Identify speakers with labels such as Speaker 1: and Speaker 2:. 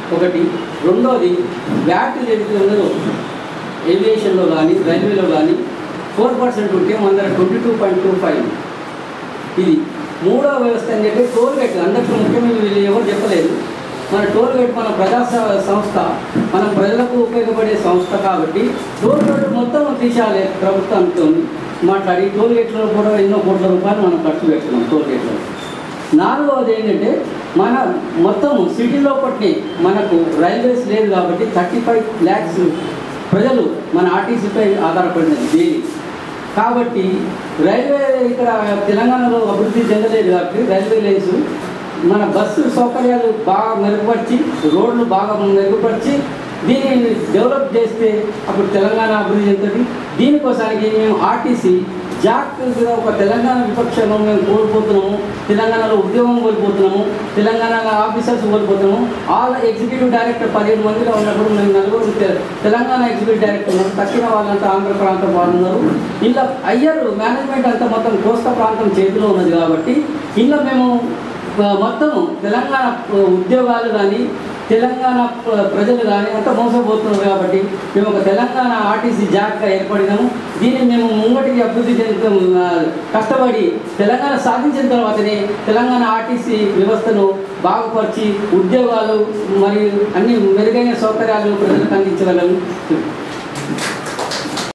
Speaker 1: ఒకటి రెండోది వ్యాట్ ఏదైతే ఉన్నదో ఏవియేషన్లో కానీ రైల్వేలో కానీ ఫోర్ పర్సెంట్ ఉంటే మన దగ్గర twenty two point two five ఇది మూడో వ్యవస్థ అని చెప్పి టోల్ గేట్ అందరికీ ముఖ్యమైన వీళ్ళు ఎవరు చెప్పలేదు మన టోల్ గేట్ మన ప్రజా స- సంస్థ మనం ప్రజలకు ఉపయోగపడే సంస్థ కాబట్టి టోల్ గేట్ మొత్తం తీసేయాలి ప్రభుత్వంతో మాట్లాడి టోల్ గేట్లో కూడా ఎన్నో కోట్ల రూపాయలు మనం ఖర్చు పెడుతున్నాం టోల్ గేట్లో నాలుగవది ఏంటంటే మన మొత్తం సిటీలో పట్టి మనకు రైల్వేస్ లేదు కాబట్టి థర్టీ ఫైవ్ ల్యాక్స్ ప్రజలు మన ఆర్టీసీపై ఆధారపడినది డైలీ కాబట్టి రైల్వే ఇక్కడ తెలంగాణలో అభివృద్ధి చెందలేదు కాబట్టి రైల్వే లైన్స్ మన బస్సు సౌకర్యాలు బాగా మెరుగుపరిచి రోడ్లు బాగా మెరుగుపరిచి దీన్ని డెవలప్ చేస్తే అప్పుడు తెలంగాణ అభివృద్ధి చెందుతుంది దీనికోసానికి మేము ఆర్టీసీ జాగ్రత్తగా ఒక తెలంగాణ విపక్షంలో మేము కోల్పోతున్నాము తెలంగాణలో ఉద్యోగం కోల్పోతున్నాము తెలంగాణలో ఆఫీసర్స్ కోల్పోతున్నాము ఆల్ ఎగ్జిక్యూటివ్ డైరెక్టర్ పదిహేడు మందిలో ఉన్నప్పుడు మేము నలుగురు తె- తెలంగాణ ఎగ్జిక్యూటివ్ డైరెక్టర్ ఉన్నారు తక్కిన వాళ్ళంతా ఆంధ్ర ప్రాంతం వాళ్ళు ఉన్నారు ఇలా అయ్యారు మేనేజ్మెంట్ అంతా మొత్తం కోస్తా ప్రాంతం చేతిలో ఉన్నది కాబట్టి ఇలా మేము ఆ, మొత్తం తెలంగాణ ఆ, ఉద్యోగాలు కానీ తెలంగాణ ప్ర- ప్రజలు కానీ అంతా మోసపోతున్నారు కాబట్టి మేము ఒక తెలంగాణ ఆర్టీసీ జాగ్గా ఏర్పడినాము దీన్ని మేము ముంగటికి అభివృద్ధి చెందుతాం ఆ, కష్టపడి తెలంగాణ సాధించిన తర్వాతనే తెలంగాణ ఆర్టీసీ వ్యవస్థను బాగుపరిచి ఉద్యోగాలు మరియు అన్ని మెరుగైన సౌకర్యాలు ప్రజలకు అందించగలము